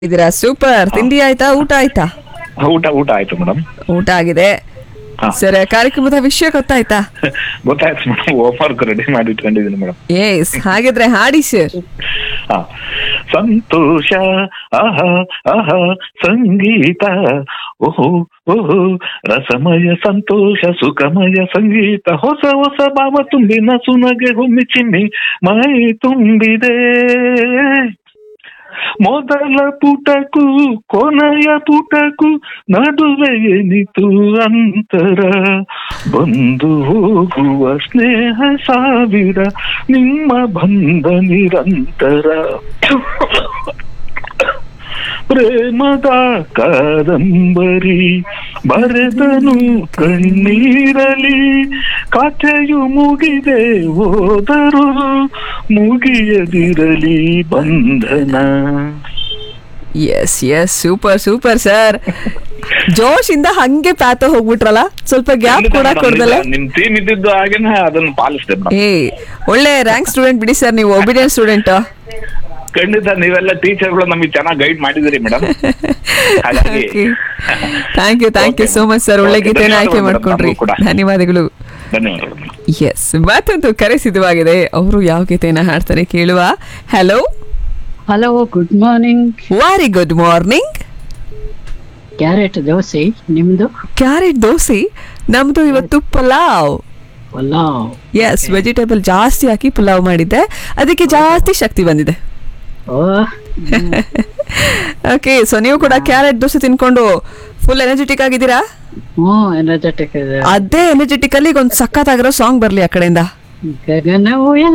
ಇದೀರಾ ಸೂಪರ್ ತಿಂಡಿ ಆಯ್ತಾ ಊಟ ಆಯ್ತಾ ಊಟ ಊಟ ಆಯ್ತು ಮೇಡಮ್ ಊಟ ಆಗಿದೆ ಹಾ. ಸರ್ ಕಾರ್ಯಕ್ರಮದ ವಿಷಯ ಗೊತ್ತಾಯ್ತಾ ಗೊತ್ತಾಯ್ತು ಮೇಡಮ್ ಹೋಮ್ವರ್ಕ್ ರೆಡಿ ಮಾಡಿ ಇಟ್ಕೊಂಡಿದ್ದೀನಿ ಮೇಡಮ್ ಏಸ್ ಹಾಗಿದ್ರೆ ಹಾಡಿ ಸರ್ ಹಾ ಸಂತೋಷ ಆಹ ಆಹ ಸಂಗೀತ ಓಹೋ ಓಹೋ ರಸಮಯ ಸಂತೋಷ ಸುಖಮಯ ಸಂಗೀತ ಹೊಸ ಹೊಸ ಭಾವ ತುಂಬಿನ ಸುನಗೆ ಗುಮ್ಮಿ ಚಿಮ್ಮಿ ಮೈ ತುಂಬಿದೆ ಮೊದಲ ಪುಟಕು ಕೊನೆಯ ಪುಟಕು ನಡುವೆ ಎನಿತು ಅಂತರ ಬಂದು ಹೋಗುವ ಸ್ನೇಹ ಸಾವಿರ ನಿಮ್ಮ ಬಂಧ ನಿರಂತರ ಪ್ರೇಮದ ಕಾದಂಬರಿ ಬರೆದನು ಕಣ್ಣೀರಲಿ ಕಥೆಯು ಮುಗಿದೆ ಹೋದರು ಮುಗಿಯದಿರಲಿ ಬಂಧನ yes yes super super sir ಜೋಶ್ ಇಂದ ಹಂಗೆ ಪ್ಯಾತ ಹೋಗ್ಬಿಟ್ರಲ್ಲ ಸ್ವಲ್ಪ ಗ್ಯಾಪ್ ಕೂಡ ಕೊಡ್ದಲ್ಲ ನಿಮ್ ಟೀಮ್ ಇದ್ದಿದ್ದು ಹಾಗೇನೆ ಅದನ್ನ ಪಾಲಿಸ್ತೆ ಮೇಡಮ್ ಏ ಒಳ್ಳೆ ರ್ಯಾಂಕ್ ಸ್ಟೂಡೆಂಟ್ ಬಿಡಿ ಸರ್ ನೀವು ಒಬಿಡಿಯಂಟ್ ಸ್ಟೂಡೆಂಟ್ ಖಂಡಿತ ನೀವೆಲ್ಲ ಟೀಚರ್ಗಳು ನಮಗೆ ಚೆನ್ನಾಗಿ ಗೈಡ್ ಮಾಡಿದಿರಿ ಮೇಡಮ್ ಹಾಗಾಗಿ thank you thank you so much sir ಒಳ್ಳೆ Okay, ಗೀತೆನ ಆಯ್ಕೆ ಧನ್ಯವಾದ ಮಾಡ್ಕೊಂಡ್ರಿ ನಮಗೂ ಕೂಡ. ಧನ್ಯವಾದಗಳು ಧನ್ಯವಾದಗಳು ಮೇಡಮ್ ಎಸ್ ಮತ್ತೊಂದು ಕರೆ ಸಿದ್ಧವಾಗಿದೆ ಅವರು ಯಾವ ಗೀತೆನ ಹಾಡ್ತಾರೆ ಕೇಳುವ hello hello good morning very good morning carrot dosa ನಿಮ್ದು ಕ್ಯಾರೆಟ್ ದೋಸೆ ನಮ್ದು ಇವತ್ತು ಪಲಾವ್ ಪಲಾವ್ ಎಸ್ ವೆಜಿಟೇಬಲ್ ಜಾಸ್ತಿ ಹಾಕಿ ಪಲಾವ್ ಮಾಡಿದ್ದೆ ಅದಕ್ಕೆ ಜಾಸ್ತಿ ಶಕ್ತಿ ಬಂದಿದೆ ಓ ಓಕೆ ಸೊ ನೀವು ಕೂಡ ಕ್ಯಾರೆಟ್ ದೋಸೆ ತಿನ್ಕೊಂಡು ಫುಲ್ ಎನರ್ಜೆಟಿಕ್ ಆಗಿದ್ದೀರಾ ಹ್ಞೂ ಎನರ್ಜೆಟಿಕ್ ಇದೆ ಅದೇ ಎನರ್ಜೆಟಿಕ್ ಅಲ್ಲಿ ಒಂದು ಸಖತ್ತಾಗಿರೋ ಸಾಂಗ್ ಬರ್ಲಿ ಆ ಕಡೆಯಿಂದ ಗಗನವು